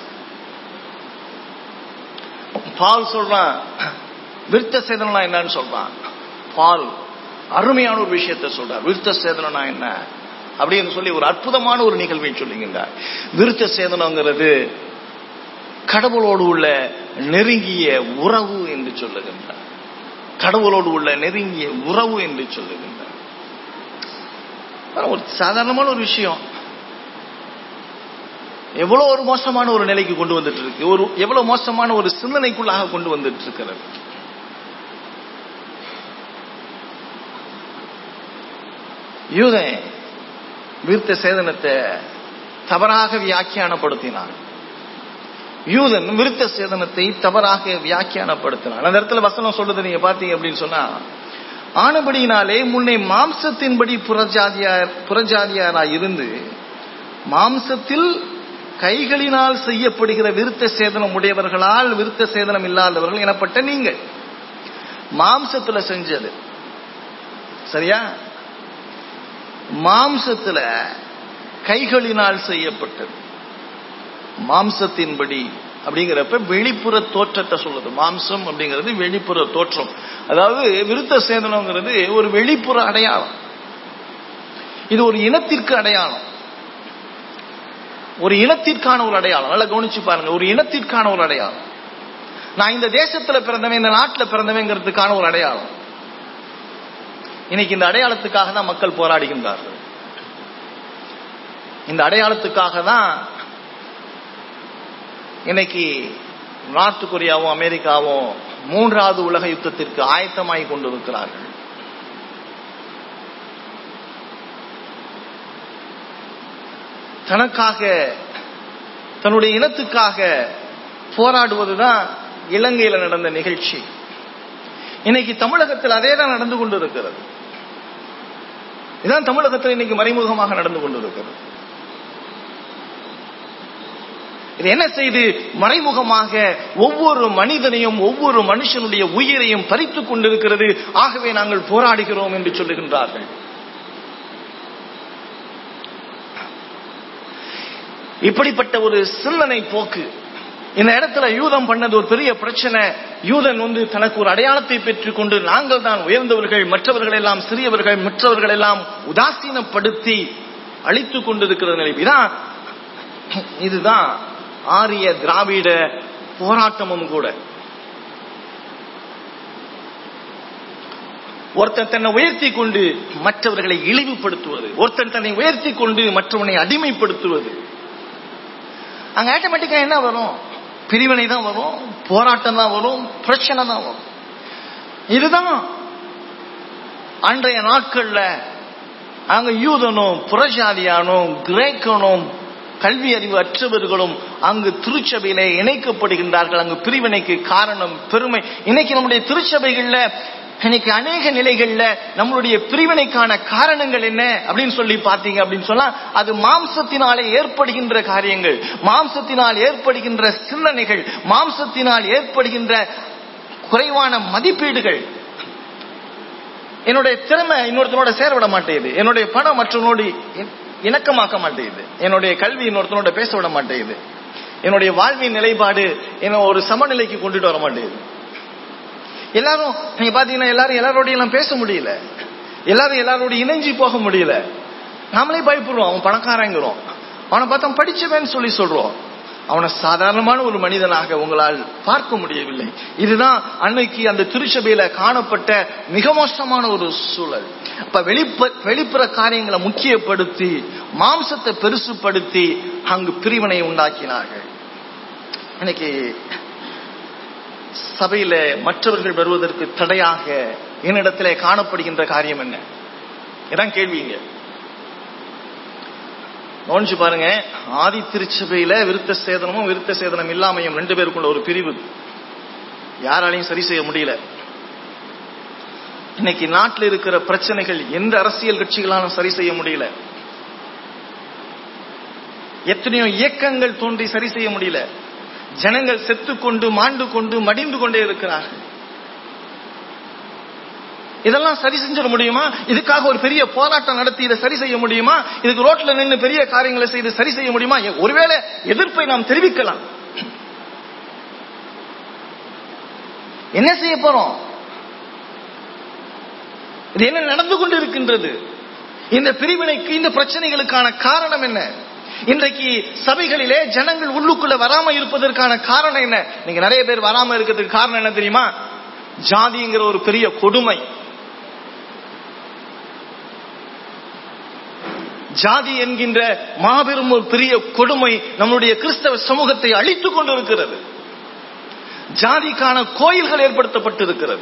பால் சொல்றான் விருத்த சேதனா என்னன்னு சொல்றான் பால் அருமையான ஒரு விஷயத்தை சொல்றார் விருத்த சேதனா என்ன அப்படின்னு சொல்லி ஒரு அற்புதமான ஒரு நிகழ்வை சொல்லுகின்றார் விருத்த சேதனங்கிறது கடவுளோடு உள்ள நெருங்கிய உறவு என்று சொல்லுகின்றார் கடவுளோடு உள்ள நெருங்கிய உறவு என்று சொல்லுகின்றார் ஆனா ஒரு சாதாரணமான ஒரு விஷயம் எவ்வளவு ஒரு மோசமான ஒரு நிலைக்கு கொண்டு வந்துட்டு இருக்கு ஒரு எவ்வளவு மோசமான ஒரு சிந்தனைக்குள்ளாக கொண்டு வந்துட்டு இருக்கிறது யூதன் விருத்த சேதனத்தை தவறாக வியாக்கியானப்படுத்தினான் யூதன் விருத்த சேதனத்தை தவறாக வியாக்கியானப்படுத்தினான் அந்த இடத்துல வசனம் சொல்லுது நீங்க பாத்தீங்க அப்படின்னு சொன்னா ஆனபடியினாலே முன்னே மாம்சத்தின்படி புறஜாதியார் புறஜாதியாராய் இருந்து மாம்சத்தில் கைகளினால் செய்யப்படுகிற விருத்த சேதனம் உடையவர்களால் விருத்த சேதனம் இல்லாதவர்கள் எனப்பட்ட நீங்கள் மாம்சத்துல செஞ்சது சரியா மாம்சத்துல கைகளினால் செய்யப்பட்டது மாம்சத்தின்படி அப்படிங்கிறப்ப வெளிப்புற தோற்றத்தை சொல்லுது மாம்சம் அப்படிங்கிறது வெளிப்புற தோற்றம் அதாவது விருத்த சேதனங்கிறது ஒரு வெளிப்புற அடையாளம் இது ஒரு இனத்திற்கு அடையாளம் ஒரு இனத்திற்கான ஒரு அடையாளம் நல்லா கவனிச்சு பாருங்க ஒரு இனத்திற்கான ஒரு அடையாளம் நான் இந்த தேசத்துல பிறந்தவன் இந்த நாட்டுல பிறந்தவங்கிறதுக்கான ஒரு அடையாளம் இன்னைக்கு இந்த அடையாளத்துக்காக தான் மக்கள் போராடுகின்றார்கள் இந்த அடையாளத்துக்காக தான் இன்னைக்கு நார்த் கொரியாவும் அமெரிக்காவும் மூன்றாவது உலக யுத்தத்திற்கு ஆயத்தமாகி கொண்டிருக்கிறார்கள் தனக்காக தன்னுடைய இனத்துக்காக போராடுவதுதான் இலங்கையில நடந்த நிகழ்ச்சி இன்னைக்கு தமிழகத்தில் அதே தான் நடந்து கொண்டிருக்கிறது இதான் தமிழகத்தில் இன்னைக்கு மறைமுகமாக நடந்து கொண்டிருக்கிறது இது என்ன செய்து மறைமுகமாக ஒவ்வொரு மனிதனையும் ஒவ்வொரு மனுஷனுடைய உயிரையும் பறித்துக் கொண்டிருக்கிறது ஆகவே நாங்கள் போராடுகிறோம் என்று சொல்லுகின்றார்கள் இப்படிப்பட்ட ஒரு சிந்தனை போக்கு இந்த இடத்துல யூதம் பண்ணது ஒரு பெரிய பிரச்சனை யூதன் வந்து தனக்கு ஒரு அடையாளத்தை பெற்றுக்கொண்டு நாங்கள் தான் உயர்ந்தவர்கள் மற்றவர்கள் எல்லாம் சிறியவர்கள் மற்றவர்கள் எல்லாம் உதாசீனப்படுத்தி அழித்துக் கொண்டிருக்கிற நிலை இதான் இதுதான் ஆரிய திராவிட போராட்டமும் கூட ஒருத்தன் தன்னை உயர்த்தி கொண்டு மற்றவர்களை இழிவுபடுத்துவது ஒருத்தன் தன்னை உயர்த்தி கொண்டு மற்றவனை அடிமைப்படுத்துவது அங்க ஆட்டோமேட்டிக்கா என்ன வரும் பிரிவினை தான் வரும் போராட்டம் தான் வரும் பிரச்சனை தான் வரும் இதுதான் அன்றைய நாட்கள்ல அங்க யூதனும் புறஜாதியானும் கிரேக்கனும் கல்வி அறிவு அற்றவர்களும் அங்கு திருச்சபையில இணைக்கப்படுகின்றார்கள் அங்கு பிரிவினைக்கு காரணம் பெருமை இன்னைக்கு நம்முடைய திருச்சபைகள்ல இன்னைக்கு அநேக நிலைகள்ல நம்மளுடைய பிரிவினைக்கான காரணங்கள் என்ன அப்படின்னு சொல்லி பாத்தீங்க அப்படின்னு சொன்னா அது மாம்சத்தினாலே ஏற்படுகின்ற காரியங்கள் மாம்சத்தினால் ஏற்படுகின்ற சிந்தனைகள் மாம்சத்தினால் ஏற்படுகின்ற குறைவான மதிப்பீடுகள் என்னுடைய திறமை இன்னொருத்தனோட சேர விட மாட்டேங்குது என்னுடைய பணம் மற்றவனோடு இணக்கமாக்க மாட்டேங்குது என்னுடைய கல்வி இன்னொருத்தனோட பேச விட மாட்டேங்குது என்னுடைய வாழ்வின் நிலைப்பாடு என்ன ஒரு சமநிலைக்கு கொண்டுட்டு வர மாட்டேங்குது எல்லாரும் நீங்க பாத்தீங்கன்னா எல்லாரும் எல்லாரோடையும் எல்லாம் பேச முடியல எல்லாரும் எல்லாரோட இணைஞ்சு போக முடியல நாமளே பயப்படுறோம் அவன் பணக்காரங்கிறோம் அவனை பார்த்தா படிச்சவன் சொல்லி சொல்றோம் அவனை சாதாரணமான ஒரு மனிதனாக உங்களால் பார்க்க முடியவில்லை இதுதான் அன்னைக்கு அந்த திருச்சபையில காணப்பட்ட மிக மோசமான ஒரு சூழல் அப்ப வெளிப்ப வெளிப்புற காரியங்களை முக்கியப்படுத்தி மாம்சத்தை பெருசுப்படுத்தி அங்கு பிரிவினை உண்டாக்கினார்கள் இன்னைக்கு சபையில மற்றவர்கள் வருவதற்கு தடையாக என்னிடத்திலே காணப்படுகின்ற காரியம் என்ன இதான் கேள்விங்க கவனிச்சு பாருங்க ஆதி திருச்சபையில விருத்த சேதனமும் விருத்த சேதனம் இல்லாமையும் ரெண்டு பேருக்குள்ள ஒரு பிரிவு யாராலையும் சரி செய்ய முடியல இன்னைக்கு நாட்டில் இருக்கிற பிரச்சனைகள் எந்த அரசியல் கட்சிகளாலும் சரி செய்ய முடியல எத்தனையோ இயக்கங்கள் தோன்றி சரி செய்ய முடியல ஜனங்கள் செத்துக்கொண்டு மாண்டு கொண்டு மடிந்து கொண்டே இருக்கிறார்கள் இதெல்லாம் சரி செஞ்சிட முடியுமா இதுக்காக ஒரு பெரிய போராட்டம் நடத்தி இதை சரி செய்ய முடியுமா இதுக்கு ரோட்ல நின்று பெரிய காரியங்களை செய்து சரி செய்ய முடியுமா ஒருவேளை எதிர்ப்பை நாம் தெரிவிக்கலாம் என்ன செய்ய போறோம் இது என்ன நடந்து கொண்டு இருக்கின்றது இந்த பிரிவினைக்கு இந்த பிரச்சனைகளுக்கான காரணம் என்ன இன்றைக்கு சபைகளிலே ஜனங்கள் உள்ளுக்குள்ள வராம இருப்பதற்கான காரணம் என்ன நீங்க நிறைய பேர் வராம இருக்கிறதுக்கு காரணம் என்ன தெரியுமா ஜாதிங்கிற ஒரு பெரிய கொடுமை ஜாதி என்கின்ற மாபெரும் ஒரு பெரிய கொடுமை நம்முடைய கிறிஸ்தவ சமூகத்தை அழித்துக் கொண்டிருக்கிறது ஜாதிக்கான கோயில்கள் ஏற்படுத்தப்பட்டிருக்கிறது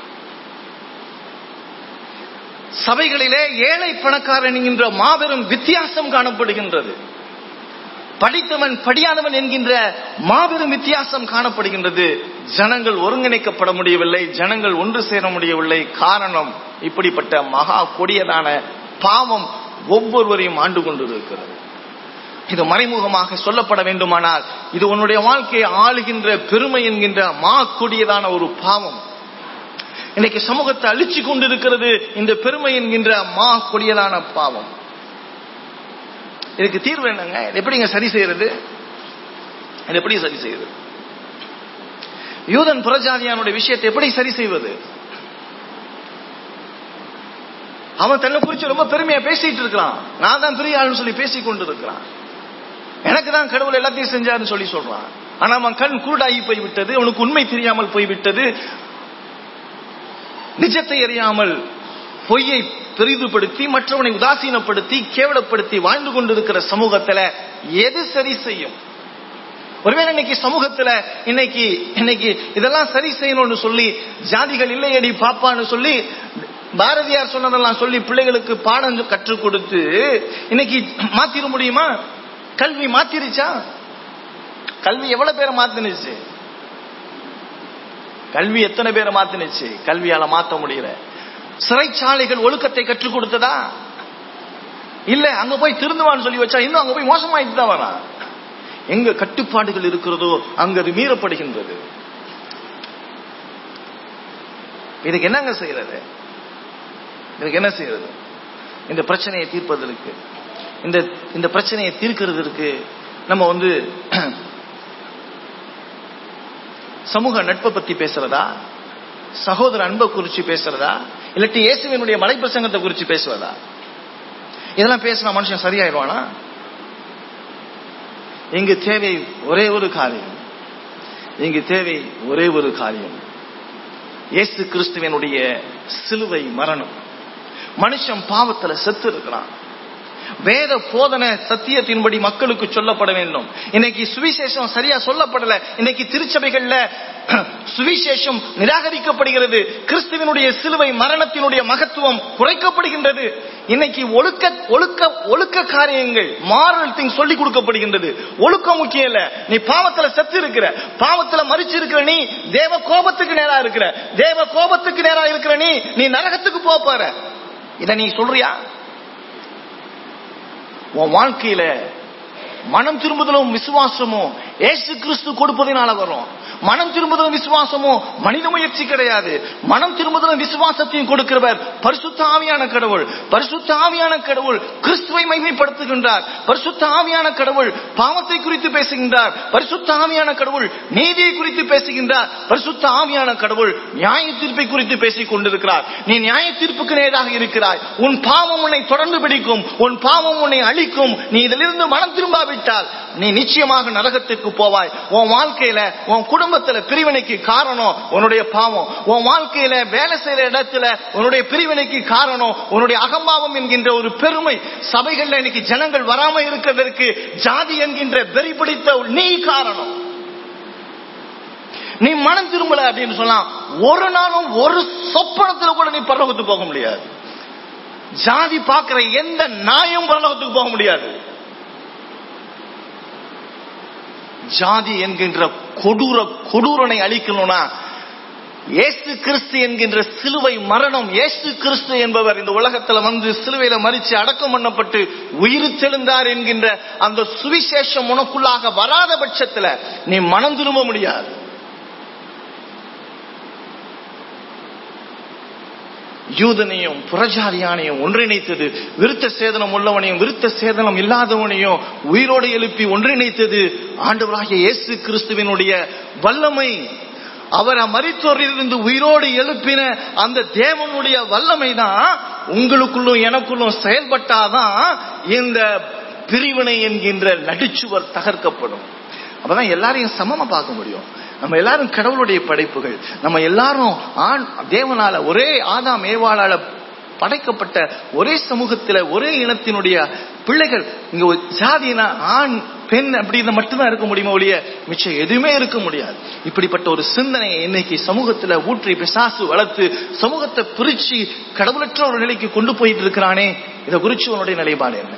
சபைகளிலே ஏழை பணக்காரன் என்கின்ற மாபெரும் வித்தியாசம் காணப்படுகின்றது படித்தவன் படியாதவன் என்கின்ற மாபெரும் வித்தியாசம் காணப்படுகின்றது ஜனங்கள் ஒருங்கிணைக்கப்பட முடியவில்லை ஜனங்கள் ஒன்று சேர முடியவில்லை காரணம் இப்படிப்பட்ட மகா கொடியதான பாவம் ஒவ்வொருவரையும் ஆண்டு கொண்டிருக்கிறது இது மறைமுகமாக சொல்லப்பட வேண்டுமானால் இது உன்னுடைய வாழ்க்கையை ஆளுகின்ற பெருமை என்கின்ற மா கொடியதான ஒரு பாவம் இன்னைக்கு சமூகத்தை அழிச்சு கொண்டிருக்கிறது இந்த பெருமை என்கின்ற மா கொடியதான பாவம் இதுக்கு தீர்வு என்னங்க இது எப்படிங்க சரி செய்யறது இது எப்படி சரி செய்யறது யூதன் புறஜாதியானுடைய விஷயத்தை எப்படி சரி செய்வது அவன் தன்னை குறிச்சு ரொம்ப பெருமையா பேசிட்டு இருக்கிறான் நான் தான் பெரிய ஆளுன்னு சொல்லி பேசிக் கொண்டு இருக்கிறான் எனக்கு தான் கடவுள் எல்லாத்தையும் செஞ்சாருன்னு சொல்லி சொல்றான் ஆனா அவன் கண் குருடாகி போய்விட்டது அவனுக்கு உண்மை தெரியாமல் போய்விட்டது நிஜத்தை அறியாமல் பொய்யை பெரிதுபடுத்தி மற்றவனை உதாசீனப்படுத்தி கேவலப்படுத்தி வாழ்ந்து கொண்டிருக்கிற சமூகத்துல எது சரி செய்யும் ஒருவேளை இன்னைக்கு சமூகத்துல இன்னைக்கு இன்னைக்கு இதெல்லாம் சரி செய்யணும்னு சொல்லி ஜாதிகள் இல்லையடி பாப்பான்னு சொல்லி பாரதியார் சொன்னதெல்லாம் சொல்லி பிள்ளைகளுக்கு பாடம் கற்றுக் கொடுத்து இன்னைக்கு மாத்திர முடியுமா கல்வி மாத்திருச்சா கல்வி எவ்வளவு பேரை மாத்தினுச்சு கல்வி எத்தனை பேரை மாத்தினுச்சு கல்வியால மாத்த முடியல சிறைச்சாலைகள் ஒழுக்கத்தை கற்றுக் கொடுத்ததா இல்ல அங்க போய் திருந்துவான்னு சொல்லி வச்சா இன்னும் அங்க போய் மோசமாயிட்டு தான் வரான் எங்க கட்டுப்பாடுகள் இருக்கிறதோ அங்க அது மீறப்படுகின்றது இதுக்கு என்னங்க செய்யறது இதுக்கு என்ன செய்யறது இந்த பிரச்சனையை தீர்ப்பதற்கு இந்த இந்த பிரச்சனையை தீர்க்கிறதுக்கு நம்ம வந்து சமூக நட்பை பத்தி பேசுறதா சகோதர அன்பை குறிச்சு பேசுறதா இல்லாட்டி இயேசுவினுடைய மலைப்பிரசங்கத்தை குறிச்சு பேசுவதா இதெல்லாம் பேசினா மனுஷன் சரியாயிடுவானா இங்கு தேவை ஒரே ஒரு காரியம் இங்கு தேவை ஒரே ஒரு காரியம் இயேசு கிறிஸ்துவனுடைய சிலுவை மரணம் மனுஷன் பாவத்துல செத்து இருக்கிறான் வேத போதனை சத்தியத்தின்படி மக்களுக்கு சொல்லப்பட வேண்டும் இன்னைக்கு சுவிசேஷம் சரியா சொல்லப்படல இன்னைக்கு திருச்சபைகள்ல சுவிசேஷம் நிராகரிக்கப்படுகிறது கிறிஸ்துவனுடைய சிலுவை மரணத்தினுடைய மகத்துவம் குறைக்கப்படுகின்றது இன்னைக்கு ஒழுக்க ஒழுக்க ஒழுக்க காரியங்கள் மாரல் திங் சொல்லி கொடுக்கப்படுகின்றது ஒழுக்கம் முக்கியம் இல்ல நீ பாவத்துல செத்து இருக்கிற பாவத்துல மறிச்சு இருக்கிற நீ தேவ கோபத்துக்கு நேரா இருக்கிற தேவ கோபத்துக்கு நேரா இருக்கிற நீ நீ நரகத்துக்கு போக போற இத நீ சொல்றியா உன் வாழ்க்கையில மனம் திரும்புதலும் விசுவாசமும் ஏசு கிறிஸ்து கொடுப்பதினால வரும் மனம் திரும்புதலும் விசுவாசமும் மனித முயற்சி கிடையாது மனம் திரும்புதலும் விசுவாசத்தையும் கொடுக்கிறவர் பரிசுத்த ஆவியான கடவுள் பரிசுத்த ஆவியான கடவுள் கிறிஸ்துவை மகிமைப்படுத்துகின்றார் பரிசுத்த ஆவியான கடவுள் பாவத்தை குறித்து பேசுகின்றார் பரிசுத்த ஆவியான கடவுள் நீதியை குறித்து பேசுகின்றார் பரிசுத்த ஆவியான கடவுள் நியாய தீர்ப்பை குறித்து பேசிக் கொண்டிருக்கிறார் நீ நியாய தீர்ப்புக்கு நேராக இருக்கிறாய் உன் பாவம் உன்னை தொடர்ந்து பிடிக்கும் உன் பாவம் உன்னை அழிக்கும் நீ இதிலிருந்து மனம் திரும்பாவிட்டால் நீ நிச்சயமாக நரகத்திற்கு போவாய் உன் வாழ்க்கையில உன் குடும்பத்துல பிரிவினைக்கு காரணம் உன்னுடைய பாவம் உன் வாழ்க்கையில வேலை செய்யற இடத்துல உன்னுடைய பிரிவினைக்கு காரணம் உன்னுடைய அகம்பாவம் என்கின்ற ஒரு பெருமை சபைகள்ல இன்னைக்கு ஜனங்கள் வராம இருக்கிறதற்கு ஜாதி என்கின்ற வெறி பிடித்த நீ காரணம் நீ மனம் திரும்பல அப்படின்னு சொல்லலாம் ஒரு நாளும் ஒரு சொப்பனத்துல கூட நீ பரலோகத்துக்கு போக முடியாது ஜாதி பார்க்கிற எந்த நாயும் பரலோகத்துக்கு போக முடியாது ஜாதி என்கின்ற கொடூர கொடூரனை அழிக்கணும்னா இயேசு கிறிஸ்து என்கின்ற சிலுவை மரணம் இயேசு கிறிஸ்து என்பவர் இந்த உலகத்துல வந்து சிலுவையில மறிச்சு அடக்கம் பண்ணப்பட்டு உயிர் தெழுந்தார் என்கின்ற அந்த சுவிசேஷம் உனக்குள்ளாக வராத பட்சத்துல நீ மனம் திரும்ப முடியாது யூதனையும் புறஜாதியானையும் ஒன்றிணைத்தது விருத்த சேதனம் உள்ளவனையும் விருத்த சேதனம் இல்லாதவனையும் உயிரோடு எழுப்பி ஒன்றிணைத்தது ஆண்டவராகிய இயேசு கிறிஸ்துவினுடைய வல்லமை அவரை மறித்தோரிலிருந்து உயிரோடு எழுப்பின அந்த தேவனுடைய வல்லமை தான் உங்களுக்குள்ளும் எனக்குள்ளும் செயல்பட்டாதான் இந்த பிரிவினை என்கின்ற நடிச்சுவர் தகர்க்கப்படும் அப்பதான் எல்லாரையும் சமமா பார்க்க முடியும் நம்ம எல்லாரும் கடவுளுடைய படைப்புகள் நம்ம எல்லாரும் ஆண் தேவனால ஒரே ஆதாம் ஏவாளால படைக்கப்பட்ட ஒரே சமூகத்துல ஒரே இனத்தினுடைய பிள்ளைகள் இங்க ஒரு ஜாதினா ஆண் பெண் அப்படின்னு மட்டும்தான் இருக்க முடியுமா ஒழிய மிச்சம் எதுவுமே இருக்க முடியாது இப்படிப்பட்ட ஒரு சிந்தனையை இன்னைக்கு சமூகத்துல ஊற்றி பிசாசு வளர்த்து சமூகத்தை பிரிச்சு கடவுளற்ற ஒரு நிலைக்கு கொண்டு போயிட்டு இருக்கிறானே இதை குறிச்சு உன்னுடைய நிலைப்பாடு என்ன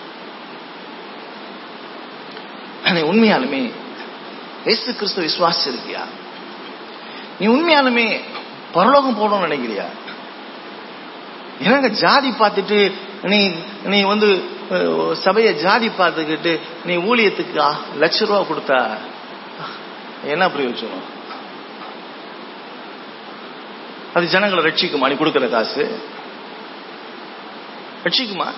நீ உண்மையாலுமே இயேசு கிறிஸ்து விசுவாசி இருக்கியா நீ உண்மையாலுமே பரலோகம் போகணும்னு நினைக்கிறியா என்னங்க ஜாதி பார்த்துட்டு நீ நீ வந்து அஹ், சபையை ஜாதி பார்த்துக்கிட்டு நீ ஊழியத்துக்கு ஆ, லட்ச ரூபா கொடுத்தா என்ன பிரயோஜனம் அது ஜனங்களை ரட்சிக்குமா நீ கொடுக்கிற காசு ரட்சிக்குமா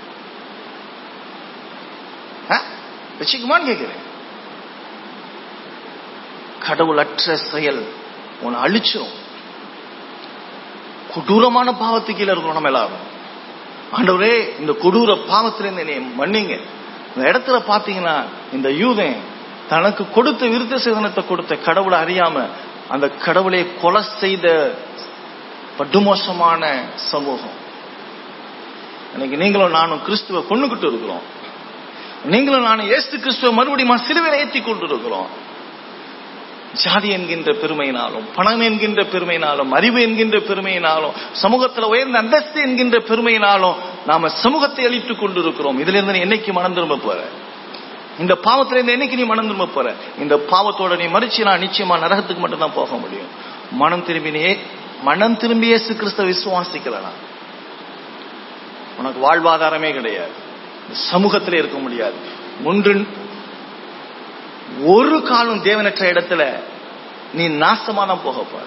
ஆ? ரட்சிக்குமான்னு கேட்கிறேன் கடவுளற்ற செயல் உன்னை அழிச்சிரும் கொடூரமான பாவத்துக்கு கீழே இருக்கிறோம் நம்ம எல்லாரும் ஆண்டவரே இந்த கொடூர பாவத்திலிருந்து என்னை மன்னிங்க இந்த இடத்துல பாத்தீங்கன்னா இந்த யூதன் தனக்கு கொடுத்த விருத்த சேதனத்தை கொடுத்த கடவுளை அறியாம அந்த கடவுளை கொலை செய்த படுமோசமான சமூகம் இன்னைக்கு நீங்களும் நானும் கிறிஸ்துவ கொண்டுகிட்டு இருக்கிறோம் நீங்களும் நானும் ஏசு கிறிஸ்துவ மறுபடியும் சிலுவையில் ஏற்றி கொண்டு இருக்கிறோம் ஜாதி என்கின்ற பெருமையினாலும் பணம் என்கின்ற பெருமையினாலும் அறிவு என்கின்ற பெருமையினாலும் சமூகத்தில் உயர்ந்த அந்தஸ்து என்கின்ற பெருமையினாலும் நாம சமூகத்தை அழித்துக் கொண்டிருக்கிறோம் இதுல இருந்து நீ என்னைக்கு மனம் திரும்ப போற இந்த பாவத்துல இருந்து என்னைக்கு நீ மனம் திரும்ப போற இந்த பாவத்தோட நீ மறிச்சு நான் நிச்சயமா நரகத்துக்கு மட்டும்தான் போக முடியும் மனம் திரும்பினே மனம் திரும்பி இயேசு கிறிஸ்துவ விசுவாசிக்கிறனா உனக்கு வாழ்வாதாரமே கிடையாது சமூகத்திலே இருக்க முடியாது ஒன்று ஒரு காலம் தேவனற்ற இடத்துல நீ நாசமா தான் போக போற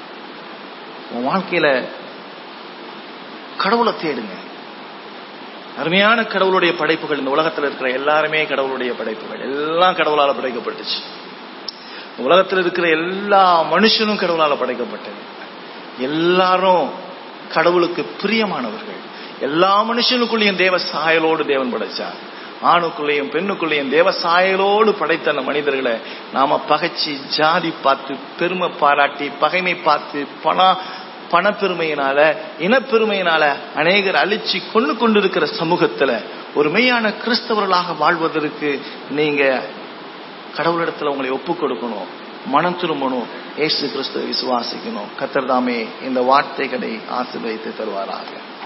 உன் வாழ்க்கையில கடவுளை தேடுங்க அருமையான கடவுளுடைய படைப்புகள் இந்த உலகத்தில் இருக்கிற எல்லாருமே கடவுளுடைய படைப்புகள் எல்லாம் கடவுளால படைக்கப்பட்டுச்சு இந்த உலகத்தில் இருக்கிற எல்லா மனுஷனும் கடவுளால படைக்கப்பட்டது எல்லாரும் கடவுளுக்கு பிரியமானவர்கள் எல்லா மனுஷனுக்குள்ளேயும் தேவ சாயலோடு தேவன் படைச்சார் ஆணுக்குள்ளேயும் பெண்ணுக்குள்ளேயும் தேவ சாயலோடு படைத்த அந்த மனிதர்களை நாம பகைச்சி ஜாதி பார்த்து பெருமை பாராட்டி பகைமை பார்த்து பண பணப்பெருமையினால இனப்பெருமையினால அநேகர் அழிச்சு கொண்டு கொண்டிருக்கிற சமூகத்துல ஒரு மெய்யான கிறிஸ்தவர்களாக வாழ்வதற்கு நீங்க கடவுளிடத்துல உங்களை ஒப்பு கொடுக்கணும் மனம் திரும்பணும் ஏசு கிறிஸ்துவை விசுவாசிக்கணும் கத்தர்தாமே இந்த வார்த்தைகளை ஆசீர்வதித்து தருவாராக